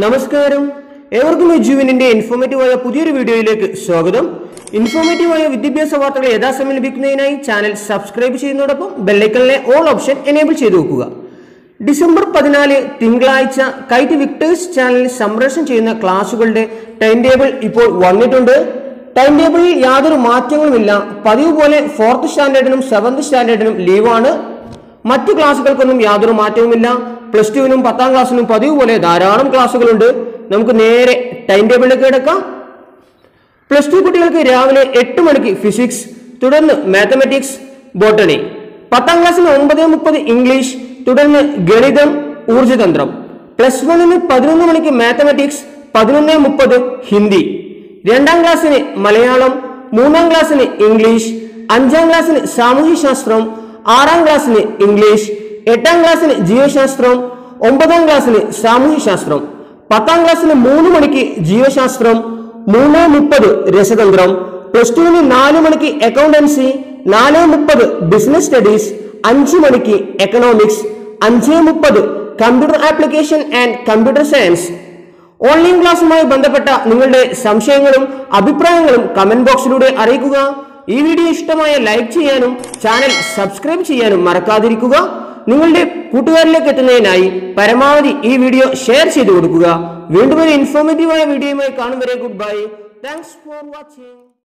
നമസ്കാരം ഏവർക്കും എജുവിനിന്റെ ഇൻഫോർമേറ്റീവായ പുതിയൊരു വീഡിയോയിലേക്ക് സ്വാഗതം ഇൻഫോർമേറ്റീവായ വിദ്യാഭ്യാസ വാർത്തകൾ യഥാസമയം ലഭിക്കുന്നതിനായി ചാനൽ സബ്സ്ക്രൈബ് ചെയ്യുന്നതോടൊപ്പം ബെല്ലൈക്കണിലെ ഓൾ ഓപ്ഷൻ എനേബിൾ ചെയ്തു വെക്കുക ഡിസംബർ പതിനാല് തിങ്കളാഴ്ച കൈറ്റ് വിക്ടേഴ്സ് ചാനലിൽ സംപ്രേഷണം ചെയ്യുന്ന ക്ലാസുകളുടെ ടൈം ടേബിൾ ഇപ്പോൾ വന്നിട്ടുണ്ട് ടൈം ടേബിളിൽ യാതൊരു മാറ്റങ്ങളുമില്ല പതിവ് പോലെ ഫോർത്ത് സ്റ്റാൻഡേർഡിനും സെവൻത് സ്റ്റാൻഡേർഡിനും ലീവാണ് മറ്റു ക്ലാസ്സുകൾക്കൊന്നും യാതൊരു മാറ്റവുമില്ല പ്ലസ് ടുവിനും പത്താം ക്ലാസ്സിനും പതിവ് പോലെ ധാരാളം ക്ലാസ്സുകളുണ്ട് നമുക്ക് നേരെ ടൈം ടേബിളിലേക്ക് കിടക്കാം പ്ലസ് ടു കുട്ടികൾക്ക് രാവിലെ എട്ട് മണിക്ക് ഫിസിക്സ് തുടർന്ന് മാത്തമാറ്റിക്സ് ബോട്ടണി പത്താം ക്ലാസ്സിന് ഒമ്പത് മുപ്പത് ഇംഗ്ലീഷ് തുടർന്ന് ഗണിതം ഊർജതന്ത്രം പ്ലസ് വണ്ണിന് പതിനൊന്ന് മണിക്ക് മാത്തമാറ്റിക്സ് പതിനൊന്ന് മുപ്പത് ഹിന്ദി രണ്ടാം ക്ലാസ്സിന് മലയാളം മൂന്നാം ക്ലാസ്സിന് ഇംഗ്ലീഷ് അഞ്ചാം ക്ലാസ്സിന് സാമൂഹ്യശാസ്ത്രം ആറാം ക്ലാസ്സിന് ഇംഗ്ലീഷ് എട്ടാം ക്ലാസ്സിന് ജീവശാസ്ത്രം ഒമ്പതാം ക്ലാസ്സിന് സാമൂഹ്യശാസ്ത്രം പത്താം ക്ലാസ്സിന് മൂന്ന് മണിക്ക് ജീവശാസ്ത്രം മൂന്ന് മുപ്പത് രസതന്ത്രം പ്ലസ് ടുവിന് നാല് മണിക്ക് അക്കൗണ്ടൻസി നാല് മുപ്പത് ബിസിനസ് സ്റ്റഡീസ് അഞ്ച് മണിക്ക് എക്കണോമിക്സ് അഞ്ച് മുപ്പത് computer application and computer science online ക്ലാസ്സുമായി ബന്ധപ്പെട്ട നിങ്ങളുടെ സംശയങ്ങളും അഭിപ്രായങ്ങളും കമന്റ് ബോക്സിലൂടെ അറിയിക്കുക ഈ വീഡിയോ ഇഷ്ടമായ ലൈക്ക് ചെയ്യാനും ചാനൽ സബ്സ്ക്രൈബ് ചെയ്യാനും മറക്കാതിരിക്കുക നിങ്ങളുടെ കൂട്ടുകാരിലേക്ക് എത്തുന്നതിനായി പരമാവധി ഈ വീഡിയോ ഷെയർ ചെയ്തു കൊടുക്കുക വീണ്ടും ഒരു ഇൻഫോർമേറ്റീവായ വീഡിയോയുമായി കാണും വരെ good bye thanks for watching